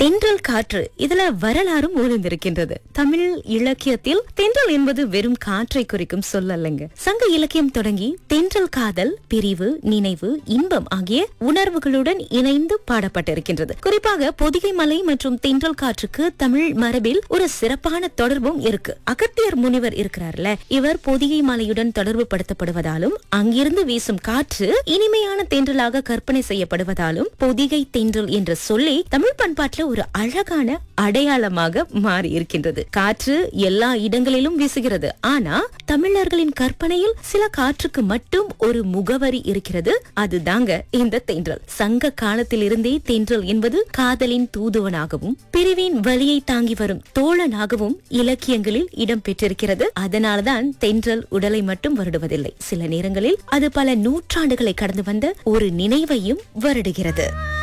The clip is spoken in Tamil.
தென்றல் காற்று இதுல வரலாறும் ஒளிந்திருக்கின்றது தமிழ் இலக்கியத்தில் தென்றல் என்பது வெறும் காற்றை குறிக்கும் சொல்லல்லங்க சங்க இலக்கியம் தொடங்கி தென்றல் காதல் பிரிவு நினைவு இன்பம் ஆகிய உணர்வுகளுடன் இணைந்து பாடப்பட்டிருக்கின்றது குறிப்பாக பொதிகை மலை மற்றும் தென்றல் காற்றுக்கு தமிழ் மரபில் ஒரு சிறப்பான தொடர்பும் இருக்கு அகத்தியர் முனிவர் இருக்கிறார்ல இவர் பொதிகை மலையுடன் தொடர்பு படுத்தப்படுவதாலும் அங்கிருந்து வீசும் காற்று இனிமையான தென்றலாக கற்பனை செய்யப்படுவதாலும் பொதிகை தென்றல் என்ற சொல்லே தமிழ் பண்பாட்டுல ஒரு அழகான அடையாளமாக மாறி இருக்கின்றது காற்று எல்லா இடங்களிலும் வீசுகிறது ஆனா தமிழர்களின் கற்பனையில் சில காற்றுக்கு மட்டும் ஒரு முகவரி இருக்கிறது அதுதாங்க இந்த தென்றல் சங்க காலத்திலிருந்தே தென்றல் என்பது காதலின் தூதுவனாகவும் பிரிவின் வலியை தாங்கி வரும் தோழனாகவும் இலக்கியங்களில் இடம் பெற்றிருக்கிறது அதனால்தான் தென்றல் உடலை மட்டும் வருடுவதில்லை சில நேரங்களில் அது பல நூற்றாண்டுகளை கடந்து வந்த ஒரு நினைவையும் வருடுகிறது